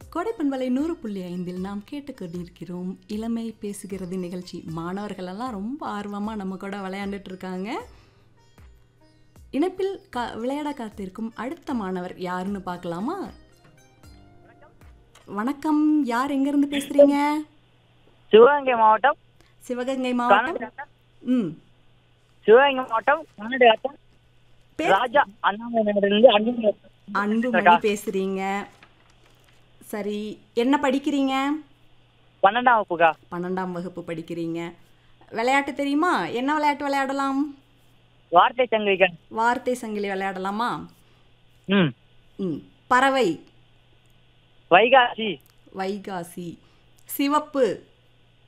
கொடைப்பண்பலை நூறு புள்ளி ஐந்தில் நாம் கேட்டுக்கொண்டிருக்கிறோம் இளமை பேசுகிறது நிகழ்ச்சி மாணவர்கள் எல்லாம் ரொம்ப ஆர்வமாக நம்ம கூட விளையாண்டுட்டு இருக்காங்க இணைப்பில் கா விளையாட காத்திருக்கும் அடுத்த மாணவர் யாருன்னு பார்க்கலாமா வணக்கம் யார் எங்கேருந்து பேசுறீங்க சிவகங்கை மாவட்டம் சிவகங்கை மாவட்டம் ம் சிவகங்கை மாவட்டம் கன்னட வட்டம் பேர் ராஜா அண்ணாமலை நகரிலிருந்து அன்பு அன்புமணி பேசுறீங்க சரி என்ன படிக்கிறீங்க பன்னெண்டாம் வகுப்புக்கா பன்னெண்டாம் வகுப்பு படிக்கிறீங்க விளையாட்டு தெரியுமா என்ன விளையாட்டு விளையாடலாம் வார்த்தை சங்கிலிக்கா வார்த்தை சங்கிலி விளையாடலாமா ம் ம் பறவை வைகாசி வைகாசி சிவப்பு